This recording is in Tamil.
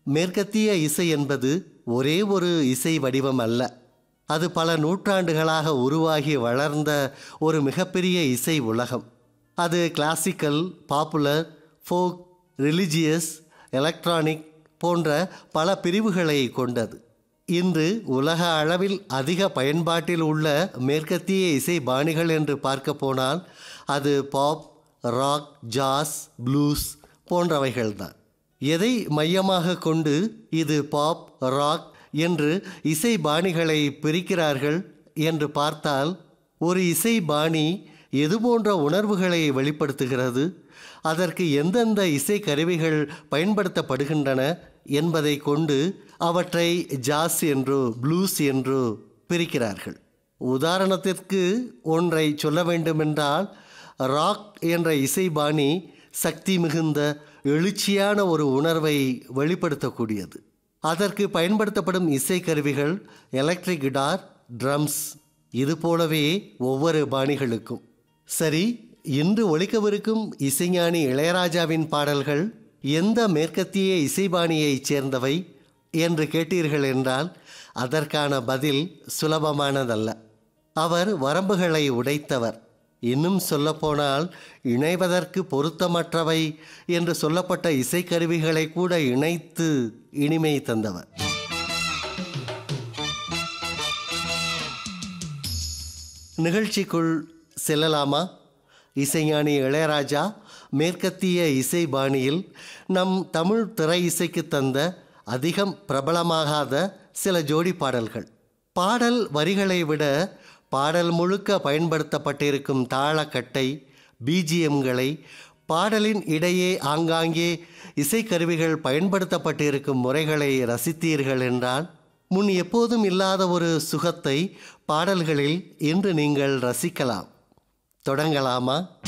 மேற்கத்திய இசை என்பது ஒரே ஒரு இசை வடிவம் அல்ல அது பல நூற்றாண்டுகளாக உருவாகி வளர்ந்த ஒரு மிகப்பெரிய இசை உலகம் அது classical popular folk religious electronic போன்ற பல பிரிவுகளை கொண்டது இன்று உலக அளவில் அதிக பயன்பாட்டில் உள்ள மேற்கத்திய இசை பாணிகள் என்று பார்க்க போனால் அது பாப் ராக் ஜாஸ் ப்ளூஸ் போன்றவைகள்தான் எதை மையமாக கொண்டு இது பாப் ராக் என்று இசை பாணிகளை பிரிக்கிறார்கள் என்று பார்த்தால் ஒரு இசை பாணி எது போன்ற உணர்வுகளை வெளிப்படுத்துகிறது அதற்கு எந்தெந்த இசை கருவிகள் பயன்படுத்தப்படுகின்றன என்பதை கொண்டு அவற்றை ஜாஸ் என்றோ ப்ளூஸ் என்றோ பிரிக்கிறார்கள் உதாரணத்திற்கு ஒன்றை சொல்ல வேண்டுமென்றால் ராக் என்ற இசைபாணி சக்தி மிகுந்த எழுச்சியான ஒரு உணர்வை வெளிப்படுத்தக்கூடியது அதற்கு பயன்படுத்தப்படும் இசைக்கருவிகள் எலக்ட்ரிக் கிட்டார் ட்ரம்ஸ் இது போலவே ஒவ்வொரு பாணிகளுக்கும் சரி இன்று ஒழிக்கவிருக்கும் இசைஞானி இளையராஜாவின் பாடல்கள் எந்த மேற்கத்திய இசைபாணியைச் சேர்ந்தவை என்று கேட்டீர்கள் என்றால் அதற்கான பதில் சுலபமானதல்ல அவர் வரம்புகளை உடைத்தவர் இன்னும் சொல்லப்போனால் இணைவதற்கு பொருத்தமற்றவை என்று சொல்லப்பட்ட இசைக்கருவிகளை கூட இணைத்து இனிமை தந்தவர் நிகழ்ச்சிக்குள் செல்லலாமா இசைஞானி இளையராஜா மேற்கத்திய இசை பாணியில் நம் தமிழ் திரை இசைக்கு தந்த அதிகம் பிரபலமாகாத சில ஜோடி பாடல்கள் பாடல் வரிகளை விட பாடல் முழுக்க பயன்படுத்தப்பட்டிருக்கும் தாளக்கட்டை பிஜிஎம்களை பாடலின் இடையே ஆங்காங்கே இசைக்கருவிகள் பயன்படுத்தப்பட்டிருக்கும் முறைகளை ரசித்தீர்கள் என்றால் முன் எப்போதும் இல்லாத ஒரு சுகத்தை பாடல்களில் இன்று நீங்கள் ரசிக்கலாம் தொடங்கலாமா